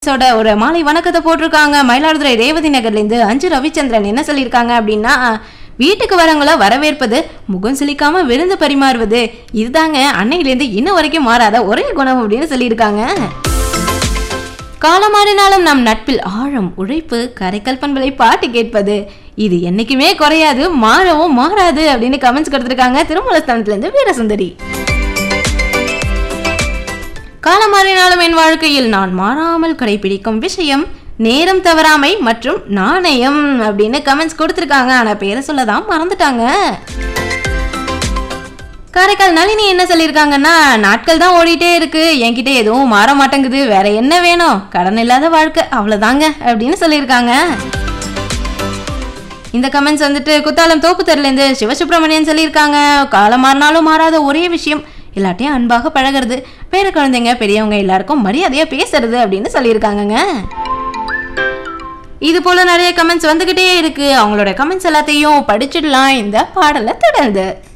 சோட ஒரு மாலை வணக்கத்தை போட்டிருக்காங்க மயிலாடுதுறை ரேவதி நகர்லேருந்து அஞ்சு ரவிச்சந்திரன் என்ன சொல்லியிருக்காங்க அப்படின்னா வீட்டுக்கு வரவங்கள வரவேற்பது முகம் சுளிக்காம விருந்து பரிமாறுவது இதுதாங்க அன்னையிலேருந்து இன்ன வரைக்கும் மாறாத ஒரே குணம் அப்படின்னு சொல்லியிருக்காங்க காலம் மாறினாலும் நம் நட்பில் ஆழம் உழைப்பு கரைக்கல் பண்பலை பாட்டு கேட்பது இது என்னைக்குமே குறையாது மாறவும் மாறாது அப்படின்னு கமெண்ட்ஸ் கொடுத்துருக்காங்க திருமலஸ்தானத்துலேருந்து வீரசுந்தரி காலம் மாறினாலும் என் வாழ்க்கையில் நான் மாறாமல் கடைபிடிக்கும் விஷயம் நேரம் தவறாமை மற்றும் நாணயம் அப்படின்னு கமெண்ட்ஸ் கொடுத்துருக்காங்க ஆனால் பேரை சொல்ல தான் மறந்துட்டாங்க காரைக்கால் நளினி என்ன சொல்லியிருக்காங்கன்னா நாட்கள் தான் ஓடிட்டே இருக்கு என்கிட்ட எதுவும் மாற மாட்டேங்குது வேற என்ன வேணும் கடன் இல்லாத வாழ்க்கை அவ்வளோதாங்க அப்படின்னு சொல்லியிருக்காங்க இந்த கமெண்ட்ஸ் வந்துட்டு குத்தாலம் தோப்பு தெருலேருந்து சிவசுப்பிரமணியன் சொல்லியிருக்காங்க காலம் மாறினாலும் மாறாத ஒரே விஷயம் எல்லாத்தையும் அன்பாக பழகிறது பேர குழந்தைங்க பெரியவங்க எல்லாருக்கும் மரியாதையா பேசுறது அப்படின்னு சொல்லியிருக்காங்கங்க இது போல நிறைய கமெண்ட்ஸ் வந்துகிட்டே இருக்கு அவங்களோட கமெண்ட்ஸ் எல்லாத்தையும் படிச்சிடலாம் இந்த பாடலை தொடர்ந்து